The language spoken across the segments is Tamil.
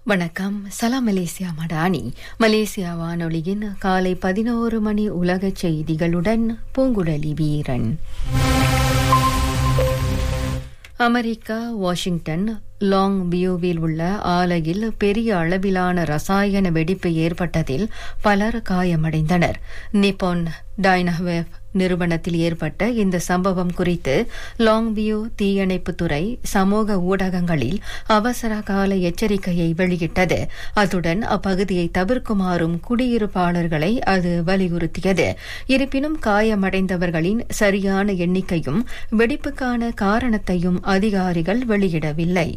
வணக்கம் சலாம் மலேசியா மடானி மலேசியா வானொலியின் காலை பதினோரு மணி உலக செய்திகளுடன் பூங்குழலி வீரன் அமெரிக்கா வாஷிங்டன் லாங் வியூவில் உள்ள ஆலையில் பெரிய அளவிலான ரசாயன வெடிப்பு ஏற்பட்டதில் பலர் காயமடைந்தனர் நிப்பான் டைனவேவ் நிறுவனத்தில் ஏற்பட்ட இந்த சம்பவம் குறித்து லாங் வியூ தீயணைப்புத்துறை சமூக ஊடகங்களில் அவசர கால எச்சரிக்கையை வெளியிட்டது அத்துடன் அப்பகுதியை தவிர்க்குமாறும் குடியிருப்பாளர்களை அது வலியுறுத்தியது இருப்பினும் காயமடைந்தவர்களின் சரியான எண்ணிக்கையும் வெடிப்புக்கான காரணத்தையும் அதிகாரிகள் வெளியிடவில்லை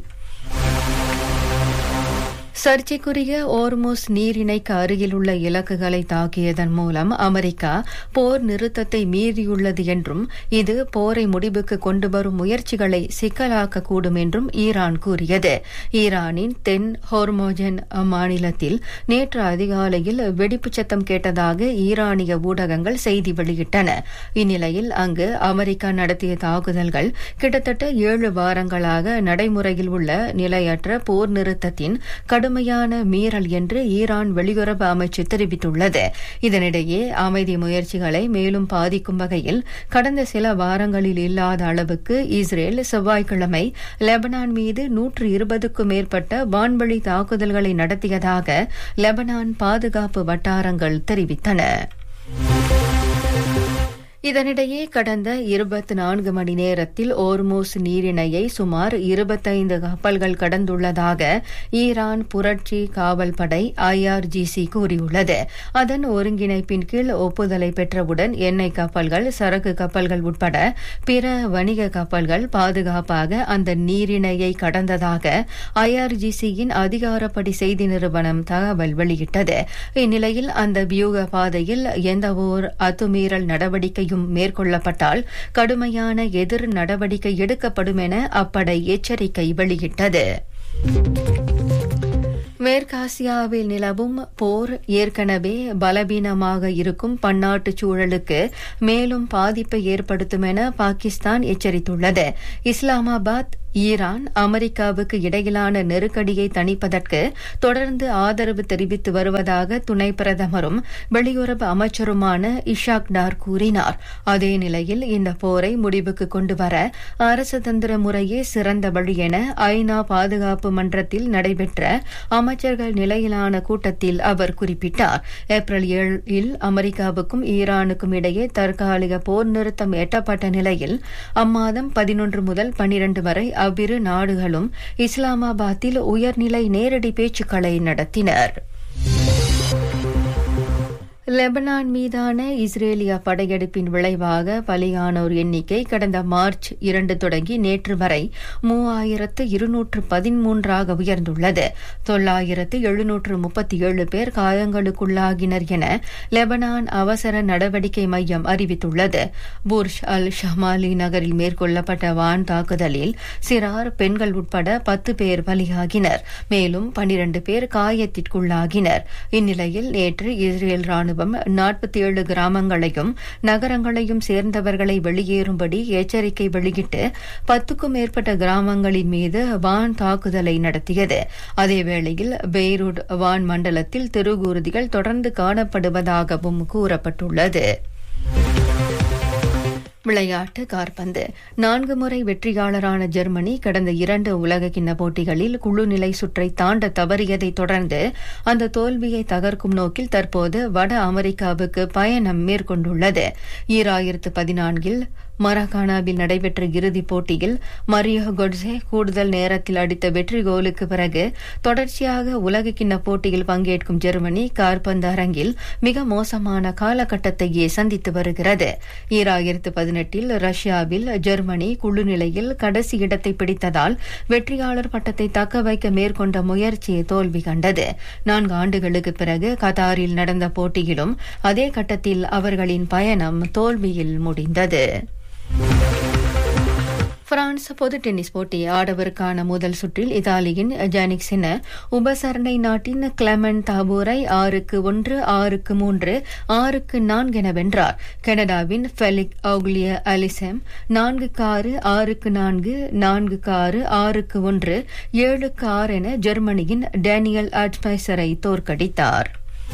சர்ச்சைக்குரிய ஓர்மோஸ் நீரிணைக்கு அருகில் உள்ள இலக்குகளை தாக்கியதன் மூலம் அமெரிக்கா போர் நிறுத்தத்தை மீறியுள்ளது என்றும் இது போரை முடிவுக்கு கொண்டுவரும் முயற்சிகளை சிக்கலாக்கக்கூடும் என்றும் ஈரான் கூறியது ஈரானின் தென் ஹோர்மோஜன் மாநிலத்தில் நேற்று அதிகாலையில் வெடிப்பு சத்தம் கேட்டதாக ஈரானிய ஊடகங்கள் செய்தி வெளியிட்டன இந்நிலையில் அங்கு அமெரிக்கா நடத்திய தாக்குதல்கள் கிட்டத்தட்ட ஏழு வாரங்களாக நடைமுறையில் உள்ள நிலையற்ற போர் நிறுத்தத்தின் கடும் கடுமையான மீறல் என்று ஈரான் வெளியுறவு அமைச்சு தெரிவித்துள்ளது இதனிடையே அமைதி முயற்சிகளை மேலும் பாதிக்கும் வகையில் கடந்த சில வாரங்களில் இல்லாத அளவுக்கு இஸ்ரேல் செவ்வாய்க்கிழமை லெபனான் மீது நூற்று இருபதுக்கும் மேற்பட்ட வான்வழி தாக்குதல்களை நடத்தியதாக லெபனான் பாதுகாப்பு வட்டாரங்கள் தெரிவித்தன இதனிடையே கடந்த இருபத்தி நான்கு மணி நேரத்தில் ஓர்மோஸ் நீரிணையை சுமார் இருபத்தைந்து கப்பல்கள் கடந்துள்ளதாக ஈரான் புரட்சி காவல் படை ஐஆர்ஜிசி கூறியுள்ளது அதன் ஒருங்கிணைப்பின் கீழ் ஒப்புதலை பெற்றவுடன் எண்ணெய் கப்பல்கள் சரக்கு கப்பல்கள் உட்பட பிற வணிக கப்பல்கள் பாதுகாப்பாக அந்த நீரிணையை கடந்ததாக ஐஆர்ஜிசியின் அதிகாரப்படி செய்தி நிறுவனம் தகவல் வெளியிட்டது இந்நிலையில் அந்த வியூக பாதையில் எந்தவோர் அத்துமீறல் நடவடிக்கை நடவடிக்கையும் மேற்கொள்ளப்பட்டால் கடுமையான எதிர் நடவடிக்கை எடுக்கப்படும் என அப்படை எச்சரிக்கை வெளியிட்டது மேற்காசியாவில் நிலவும் போர் ஏற்கனவே பலவீனமாக இருக்கும் பன்னாட்டு சூழலுக்கு மேலும் பாதிப்பை ஏற்படுத்தும் என பாகிஸ்தான் எச்சரித்துள்ளது இஸ்லாமாபாத் ஈரான் அமெரிக்காவுக்கு இடையிலான நெருக்கடியை தணிப்பதற்கு தொடர்ந்து ஆதரவு தெரிவித்து வருவதாக துணை பிரதமரும் வெளியுறவு அமைச்சருமான இஷாக் டார் கூறினார் அதே நிலையில் இந்த போரை முடிவுக்கு கொண்டுவர அரசு தந்திர முறையே சிறந்த வழி என ஐநா பாதுகாப்பு மன்றத்தில் நடைபெற்ற அமைச்சர்கள் நிலையிலான கூட்டத்தில் அவர் குறிப்பிட்டார் ஏப்ரல் ஏழில் அமெரிக்காவுக்கும் ஈரானுக்கும் இடையே தற்காலிக போர் நிறுத்தம் எட்டப்பட்ட நிலையில் அம்மாதம் பதினொன்று முதல் பனிரண்டு வரை அவ்விரு நாடுகளும் இஸ்லாமாபாத்தில் உயர்நிலை நேரடி பேச்சுக்களை நடத்தினர் லெபனான் மீதான இஸ்ரேலிய படையெடுப்பின் விளைவாக பலியானோர் எண்ணிக்கை கடந்த மார்ச் இரண்டு தொடங்கி நேற்று வரை மூவாயிரத்து இருநூற்று பதிமூன்றாக உயர்ந்துள்ளது தொள்ளாயிரத்து எழுநூற்று முப்பத்தி ஏழு பேர் காயங்களுக்குள்ளாகினர் என லெபனான் அவசர நடவடிக்கை மையம் அறிவித்துள்ளது புர்ஷ் அல் ஷமாலி நகரில் மேற்கொள்ளப்பட்ட வான் தாக்குதலில் சிறார் பெண்கள் உட்பட பத்து பேர் பலியாகினர் மேலும் பனிரண்டு பேர் காயத்திற்குள்ளாகினர் இந்நிலையில் நேற்று இஸ்ரேல் ராணுவம் ராணுவம் நாற்பத்தி ஏழு கிராமங்களையும் நகரங்களையும் சேர்ந்தவர்களை வெளியேறும்படி எச்சரிக்கை வெளியிட்டு பத்துக்கும் மேற்பட்ட கிராமங்களின் மீது வான் தாக்குதலை நடத்தியது அதேவேளையில் பெய்ரூட் வான் மண்டலத்தில் திருகூர்திகள் தொடர்ந்து காணப்படுவதாகவும் கூறப்பட்டுள்ளது விளையாட்டு கார்பந்து நான்கு முறை வெற்றியாளரான ஜெர்மனி கடந்த இரண்டு உலக கிண்ண போட்டிகளில் குழு நிலை சுற்றை தாண்ட தவறியதை தொடர்ந்து அந்த தோல்வியை தகர்க்கும் நோக்கில் தற்போது வட அமெரிக்காவுக்கு பயணம் மேற்கொண்டுள்ளது ஈராயிரத்து பதினான்கில் மரகானாவில் நடைபெற்ற இறுதிப் போட்டியில் மரியோ கொட்ஸே கூடுதல் நேரத்தில் அடித்த வெற்றி கோலுக்கு பிறகு தொடர்ச்சியாக உலக கிண்ண போட்டியில் பங்கேற்கும் ஜெர்மனி கார்பந்து அரங்கில் மிக மோசமான காலகட்டத்தையே சந்தித்து வருகிறது ஈராயிரத்து பதினெட்டில் ரஷ்யாவில் ஜெர்மனி குழு நிலையில் கடைசி இடத்தை பிடித்ததால் வெற்றியாளர் பட்டத்தை தக்க வைக்க மேற்கொண்ட முயற்சி தோல்வி கண்டது நான்கு ஆண்டுகளுக்கு பிறகு கத்தாரில் நடந்த போட்டியிலும் அதே கட்டத்தில் அவர்களின் பயணம் தோல்வியில் முடிந்தது பிரான்ஸ் பொது டென்னிஸ் போட்டி ஆடவருக்கான முதல் சுற்றில் இத்தாலியின் ஜானிக் சின உபசரணை நாட்டின் கிளமன் தாபூரை ஆறுக்கு ஒன்று ஆறுக்கு மூன்று ஆறுக்கு நான்கு என வென்றார் கனடாவின் ஃபெலிக் ஆக்லிய அலிசெம் நான்குக்கு ஆறு ஆறுக்கு நான்கு நான்குக்கு ஆறு ஆறுக்கு ஒன்று ஏழுக்கு ஆறு என ஜெர்மனியின் டேனியல் அட்மைசரை தோற்கடித்தார்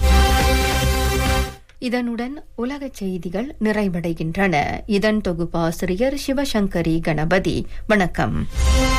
இதனுடன் உலகச் செய்திகள் நிறைவடைகின்றன இதன் தொகுப்பாசிரியர் சிவசங்கரி கணபதி வணக்கம்